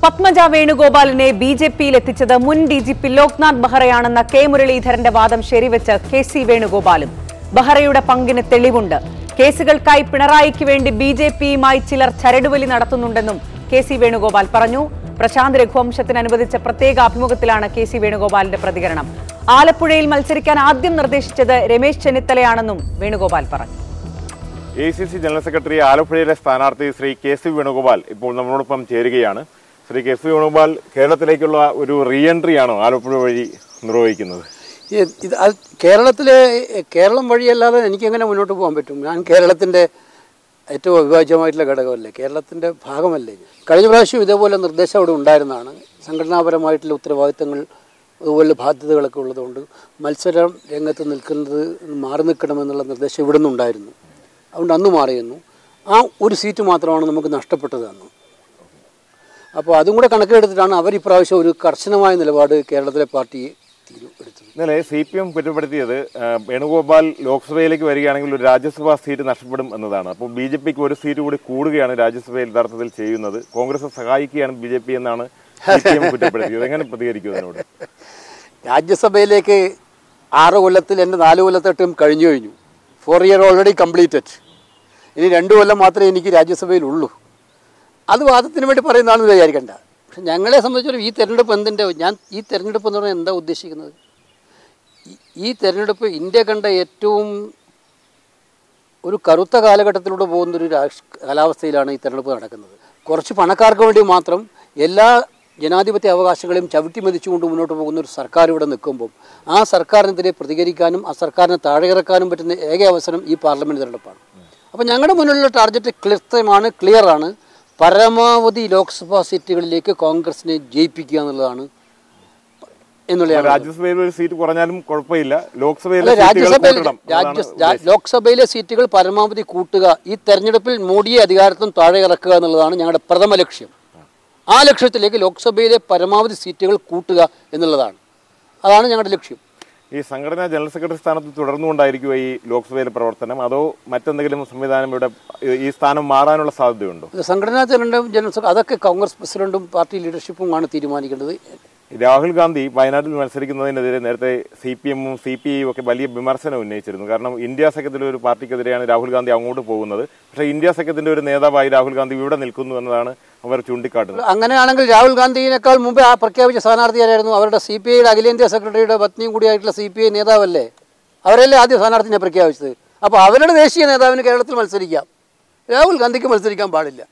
Padmaja വേണുഗോപാലിനെ B J പിയിൽ എത്തിച്ചത് മുൻ ഡി ജി പി ലോക്നാഥ് ബെഹ്റയാണെന്ന കെ മുരളീധരന്റെ വാദം ശരിവെച്ച് കെ സി വേണുഗോപാലും ബെഹ്റയുടെ പങ്കിന് തെളിവുണ്ട് കേസുകൾക്കായി പിണറായിക്ക് വേണ്ടി ബി ജെ പിയുമായി ചിലർ ചരടുവലി നടത്തുന്നുണ്ടെന്നും കെ സി വേണുഗോപാൽ പറഞ്ഞു പ്രശാന്ത് രഘുവംശത്തിന് അനുവദിച്ച പ്രത്യേക അഭിമുഖത്തിലാണ് കെ സി വേണുഗോപാലിന്റെ പ്രതികരണം ആലപ്പുഴയിൽ മത്സരിക്കാൻ ആദ്യം നിർദ്ദേശിച്ചത് രമേശ് ചെന്നിത്തലയാണെന്നും വേണുഗോപാൽ പറഞ്ഞു A C C general secretary ആലപ്പുഴയിലെ സ്ഥാനാർത്ഥി ശ്രീ കെ സി വേണുഗോപാൽ ഇപ്പോൾ നമ്മളോടൊപ്പം ചേരുകയാണ് ശ്രീ കെ സി വേണുഗോപാൽ കേരളത്തിലേക്കുള്ള ഒരു റീ എൻട്രി ആണോ ആലപ്പുഴ വഴി നിർവഹിക്കുന്നത് ഈ ഇത് അത് കേരളത്തിലെ കേരളം വഴിയല്ലാതെ എനിക്കെങ്ങനെ മുന്നോട്ട് പോകാൻ പറ്റും ഞാൻ കേരളത്തിൻ്റെ ഏറ്റവും അവിഭാജ്യമായിട്ടുള്ള ഘടകമല്ലേ കേരളത്തിൻ്റെ ഭാഗമല്ലേ കഴിഞ്ഞ പ്രാവശ്യം ഇതേപോലെ നിർദ്ദേശം അവിടെ ഉണ്ടായിരുന്നതാണ് സംഘടനാപരമായിട്ടുള്ള ഉത്തരവാദിത്തങ്ങൾ അതുപോലെ ബാധ്യതകളൊക്കെ ഉള്ളതുകൊണ്ട് മത്സരം രംഗത്ത് നിൽക്കുന്നത് മാറി നിൽക്കണമെന്നുള്ള നിർദ്ദേശം ഇവിടെ നിന്നുണ്ടായിരുന്നു അതുകൊണ്ട് അന്ന് മാറിയിരുന്നു ആ ഒരു സീറ്റ് മാത്രമാണ് നമുക്ക് നഷ്ടപ്പെട്ടത് അന്ന് അപ്പോൾ അതും കൂടെ കണക്കിലെടുത്തിട്ടാണ് അവർ ഇപ്രാവശ്യം ഒരു കർശനമായ നിലപാട് കേരളത്തിലെ പാർട്ടി തീരു- എടുത്തത് ഇന്നലെ സി പി എം കുറ്റപ്പെടുത്തിയത് ആ, വേണുഗോപാൽ ലോക്സഭയിലേക്ക് വരികയാണെങ്കിൽ ഒരു രാജ്യസഭാ സീറ്റ് നഷ്ടപ്പെടും എന്നതാണ് അപ്പോൾ ബി ജെ പിക്ക് ഒരു സീറ്റ് കൂടി കൂടുകയാണ് രാജ്യസഭയിൽ യഥാർത്ഥത്തിൽ ചെയ്യുന്നത് കോൺഗ്രസ് സഹായിക്കുകയാണ് ബി ജെ പി എന്നാണ് സി പി എം കുറ്റപ്പെടുത്തിയത് എങ്ങനെ പ്രതികരിക്കും അതിനോട് രാജ്യസഭയിലേക്ക് ആറ് കൊല്ലത്തിൽ എൻ്റെ നാല് കൊല്ലത്തെ ടേം കഴിഞ്ഞു കഴിഞ്ഞു ഫോർ ഇയർ ഓൾറെഡി കംപ്ലീറ്റഡ് ഇനി രണ്ട് കൊല്ലം മാത്രമേ എനിക്ക് രാജ്യസഭയിലുള്ളൂ അത് വാദത്തിന് വേണ്ടി പറയുന്നതാണെന്ന് വിചാരിക്കണ്ട പക്ഷെ ഞങ്ങളെ സംബന്ധിച്ചൊരു ഈ തെരഞ്ഞെടുപ്പ് എന്തിൻ്റെ ഞാൻ ഈ തെരഞ്ഞെടുപ്പ് എന്ന് പറഞ്ഞാൽ എന്താ ഉദ്ദേശിക്കുന്നത് ഈ- ഈ തെരഞ്ഞെടുപ്പ് ഇന്ത്യ കണ്ട ഏറ്റവും ഒരു കറുത്ത കാലഘട്ടത്തിലൂടെ പോകുന്ന ഒരു രാഷ്ട്ര കാലാവസ്ഥയിലാണ് ഈ തെരഞ്ഞെടുപ്പ് നടക്കുന്നത് കുറച്ച് പണക്കാർക്ക് വേണ്ടി മാത്രം എല്ലാ ജനാധിപത്യ അവകാശങ്ങളെയും ചവിട്ടി മതിച്ചുകൊണ്ട് മുന്നോട്ട് പോകുന്ന ഒരു സർക്കാർ ഇവിടെ നിൽക്കുമ്പോൾ ആ സർക്കാരിനെതിരെ പ്രതികരിക്കാനും ആ സർക്കാരിനെ താഴെയിറക്കാനും പറ്റുന്ന ഏക അവസരം ഈ പാർലമെൻറ്റ് തെരഞ്ഞെടുപ്പാണ് അപ്പോൾ ഞങ്ങളുടെ മുന്നിലുള്ള ടാർഗറ്റ് കൃത്യമാണ് ക്ലിയറാണ് പരമാവധി ലോക്സഭാ സീറ്റുകളിലേക്ക് കോൺഗ്രസിനെ ജയിപ്പിക്കുക എന്നുള്ളതാണ് എന്നുള്ളതാണ് രാജ്യസഭയിൽ ഒരു സീറ്റ് കുറഞ്ഞാലും കുഴപ്പമില്ല ലോക്സഭയിൽ അല്ല സീറ്റുകൾ രാജ്യസഭയിൽ കൂട്ടണം രാജ്യ അതാണ് രാ- ലോക്സഭയിലെ സീറ്റുകൾ പരമാവധി കൂട്ടുക ഈ തെരഞ്ഞെടുപ്പിൽ മോഡിയെ അധികാരത്തിൽ താഴെ ഇറക്കുക എന്നുള്ളതാണ് ഞങ്ങളുടെ പ്രഥമ ലക്ഷ്യം ആ ലക്ഷ്യത്തിലേക്ക് ലോക്സഭയിലെ പരമാവധി സീറ്റുകൾ കൂട്ടുക എന്നുള്ളതാണ് അതാണ് ഞങ്ങളുടെ ലക്ഷ്യം ഈ സംഘടനാ ജനറൽ സെക്രട്ടറി സ്ഥാനത്ത് തുടർന്നുകൊണ്ടായിരിക്കും ഈ ലോക്സഭയിലെ പ്രവർത്തനം അതോ മറ്റെന്തെങ്കിലും സംവിധാനം ഇവിടെ ഈ സ്ഥാനം മാറാനുള്ള സാധ്യതയുണ്ടോ ഇത് സംഘടനാ ജനറൽ ജനറൽ സെക്രട്ടറി അതൊക്കെ കോൺഗ്രസ് പ്രസിഡന്റും പാർട്ടി ലീഡർഷിപ്പുമാണ് തീരുമാനിക്കേണ്ടത് രാഹുൽ ഗാന്ധി വയനാട്ടിൽ മത്സരിക്കുന്നതിനെതിരെ നേരത്തെ സി പി എമ്മും സി പി ഐയും ഒക്കെ വലിയ വിമർശനം ഉന്നയിച്ചിരുന്നു കാരണം ഇന്ത്യ സഖ്യത്തിലെ ഒരു പാർട്ടിക്കെതിരെയാണ് രാഹുൽ ഗാന്ധി അങ്ങോട്ട് പോകുന്നത് പക്ഷേ ഇന്ത്യ സഖ്യത്തിന്റെ ഒരു നേതാവായി രാഹുൽ ഗാന്ധി ഇവിടെ നിൽക്കുന്നു എന്നതാണ് അവർ ചൂണ്ടിക്കാട്ടുന്നത് അങ്ങനെയാണെങ്കിൽ രാഹുൽ ഗാന്ധിയേക്കാൾ മുമ്പ് ആ പ്രഖ്യാപിച്ച സ്ഥാനാർത്ഥിയായിരുന്നു അവരുടെ സി പി ഐയുടെ അഖിലേന്ത്യാ സെക്രട്ടറിയുടെ പത്നിയും കൂടിയായിട്ടുള്ള സി പി ഐ നേതാവല്ലേ അവരല്ലേ ആദ്യം സ്ഥാനാർത്ഥിനെ പ്രഖ്യാപിച്ചത് അപ്പോൾ അവരുടെ ദേശീയ നേതാവിന് കേരളത്തിൽ മത്സരിക്കാം രാഹുൽ ഗാന്ധിക്ക് മത്സരിക്കാൻ പാടില്ല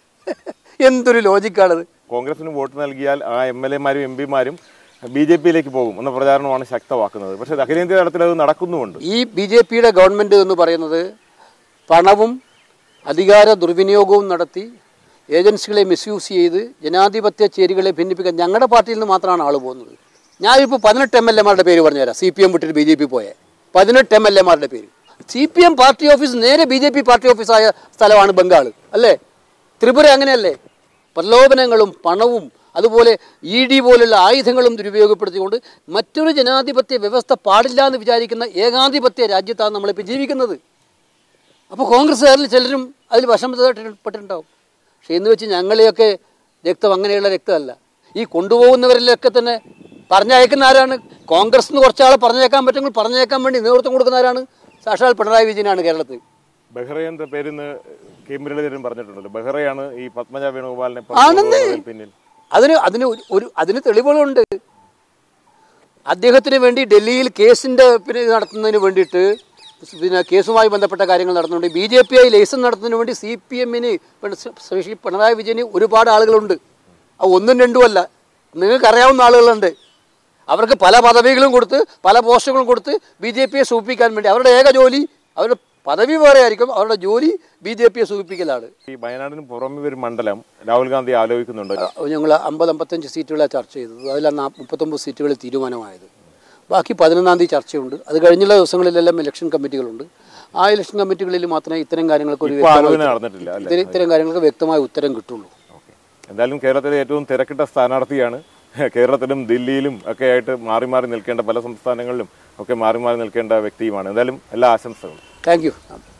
എന്തൊരു ലോജിക്കാണത് കോൺഗ്രസിന് വോട്ട് നൽകിയാൽ ആ എം എൽ എമാരും എം പിമാരും ബി ജെ പിയിലേക്ക് പോകും എന്ന പ്രചാരണമാണ് ശക്തമാക്കുന്നത് പക്ഷേ അഖിലേന്ത്യാ തലത്തിൽ അത് നടക്കുന്നുമുണ്ട് ഈ ബി ജെ പിയുടെ ഗവൺമെൻറ് എന്ന് പറയുന്നത് പണവും അധികാര ദുർവിനിയോഗവും നടത്തി ഏജൻസികളെ മിസ്യൂസ് ചെയ്ത് ജനാധിപത്യ ചേരികളെ ഭിന്നിപ്പിക്കാൻ ഞങ്ങളുടെ പാർട്ടിയിൽ നിന്ന് മാത്രമാണ് ആൾ പോകുന്നത് ഞാനിപ്പോൾ പതിനെട്ട് എം എൽ എമാരുടെ പേര് പറഞ്ഞുതരാം സി പി എം വിട്ടിട്ട് ബി ജെ പി പോയ പതിനെട്ട് എം എൽ എമാരുടെ പേര് CPM party office നേരെ ബി ജെ പി പാർട്ടി ഓഫീസായ സ്ഥലമാണ് ബംഗാൾ അല്ലേ ത്രിപുര അങ്ങനെയല്ലേ പ്രലോഭനങ്ങളും പണവും അതുപോലെ ഇ ഡി പോലുള്ള ആയുധങ്ങളും ദുരുപയോഗപ്പെടുത്തിക്കൊണ്ട് മറ്റൊരു ജനാധിപത്യ വ്യവസ്ഥ പാടില്ല എന്ന് വിചാരിക്കുന്ന ഏകാധിപത്യ രാജ്യത്താണ് നമ്മളിപ്പോൾ ജീവിക്കുന്നത് അപ്പോൾ കോൺഗ്രസ്സുകാരിൽ ചിലരും അതിൽ വശംപ്പെട്ടിട്ടുണ്ടാവും പക്ഷേ എന്ന് വെച്ച് ഞങ്ങളെയൊക്കെ രക്തം അങ്ങനെയുള്ള രക്തമല്ല ഈ കൊണ്ടുപോകുന്നവരിലൊക്കെ തന്നെ പറഞ്ഞയക്കുന്ന ആരാണ് കോൺഗ്രസ് നിന്ന് കുറച്ചാളെ പറഞ്ഞേക്കാൻ പറ്റുമെങ്കിൽ പറഞ്ഞേക്കാൻ വേണ്ടി നേതൃത്വം കൊടുക്കുന്ന ആരാണ് സാക്ഷാൽ പിണറായി വിജയനാണ് കേരളത്തിൽ ബെഹ്റയുടെ പേരിന്ന് കെ മുരളീധരൻ പറഞ്ഞിട്ടുണ്ടല്ലോ ബെഹ്റയാണ് ഈ പത്മജ വേണുഗോപാലിനെ ആണെന്ന് കൊണ്ടുപോകുന്നതിൽ പിന്നിൽ അതിന് അതിന് ഒരു- ഒരു അതിന് തെളിവുകളുണ്ട് അദ്ദേഹത്തിന് വേണ്ടി ഡൽഹിയിൽ കേസിൻ്റെ പിന്നെ ഇത് നടത്തുന്നതിന് വേണ്ടിയിട്ട് പിന്നെ കേസുമായി ബന്ധപ്പെട്ട കാര്യങ്ങൾ നടത്തുന്നുണ്ട് BJP I licence നടത്തുന്നതിന് വേണ്ടി സി പി എമ്മിന് ശ്രീ പിണറായി വിജയന് ഒരുപാട് ആളുകളുണ്ട് അത് ഒന്നും രണ്ടും അല്ല നിങ്ങൾക്ക് അറിയാവുന്ന ആളുകളുണ്ട് അവർക്ക് പല പദവികളും കൊടുത്ത് പല പോസ്റ്റുകളും കൊടുത്ത് ബി ജെ പിയെ സൂചിപ്പിക്കാൻ വേണ്ടി അവരുടെ ഏക ജോലി അവരുടെ പദവി വേറെ ആയിരിക്കും അവരുടെ ജോലി ബി ജെ പിയെ സൂചിപ്പിക്കലാണ് ഈ വയനാടിന് പുറമെ ഒരു മണ്ഡലം രാഹുൽ ഗാന്ധി ആലോചിക്കുന്നുണ്ട് ഞങ്ങൾ അമ്പത് അമ്പത്തഞ്ച് സീറ്റുകളാണ് ചർച്ച ചെയ്തത് അതിലാണ് നാ- മുപ്പത്തൊമ്പത് സീറ്റുകളിൽ തീരുമാനമായത് ബാക്കി പതിനൊന്നാം തീയതി ചർച്ചയുണ്ട് അത് കഴിഞ്ഞുള്ള ദിവസങ്ങളിലെല്ലാം ഇലക്ഷൻ കമ്മിറ്റികളുണ്ട് ആ ഇലക്ഷൻ കമ്മിറ്റികളിൽ മാത്രമേ ഇത്തരം കാര്യങ്ങൾക്ക് ഒരു ഇപ്പൊ വ്യക്തമായ ആലോചന നടന്നിട്ടില്ല അല്ലേ ഇത്തരം- ഇത്തരം കാര്യങ്ങൾക്ക് വ്യക്തമായ ഉത്തരം കിട്ടുള്ളൂ ഓക്കെ എന്തായാലും കേരളത്തിലെ ഏറ്റവും തിരക്കിട്ട സ്ഥാനാർത്ഥിയാണ് കേരളത്തിലും ദില്ലിയിലും ഒക്കെ ആയിട്ട് മാറി മാറി നിൽക്കേണ്ട പല സംസ്ഥാനങ്ങളിലും ഒക്കെ മാറി മാറി നിൽക്കേണ്ട വ്യക്തിയുമാണ് എന്തായാലും എല്ലാ ആശംസകളും താങ്ക് യു